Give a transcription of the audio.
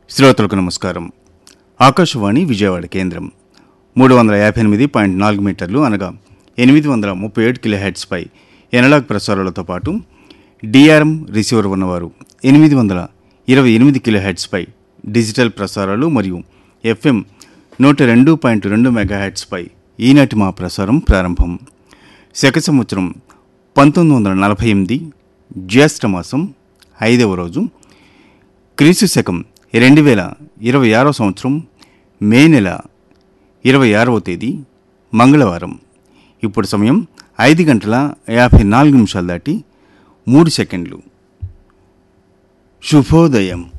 శ్రోతలకు నమస్కారం ఆకాశవాణి విజయవాడ కేంద్రం మూడు వందల యాభై ఎనిమిది పాయింట్ నాలుగు మీటర్లు అనగా ఎనిమిది వందల ముప్పై ఏడు కిలో హెడ్స్పై ఎనలాగ్ ప్రసారాలతో పాటు డిఆర్ఎం రిసీవర్ ఉన్నవారు ఎనిమిది వందల ఇరవై ఎనిమిది కిలో హెడ్స్పై డిజిటల్ ప్రసారాలు మరియు ఎఫ్ఎం నూట రెండు పాయింట్ రెండు మెగా హెడ్స్పై ఈనాటి మా ప్రసారం ప్రారంభం శక సంవత్సరం పంతొమ్మిది వందల నలభై ఎనిమిది జ్యేష్ఠ మాసం ఐదవ రోజు క్రీస్తు శకం రెండు వేల ఇరవై ఆరో సంవత్సరం మే నెల ఇరవై ఆరవ తేదీ మంగళవారం ఇప్పుడు సమయం ఐదు గంటల యాభై నాలుగు నిమిషాలు దాటి మూడు సెకండ్లు శుభోదయం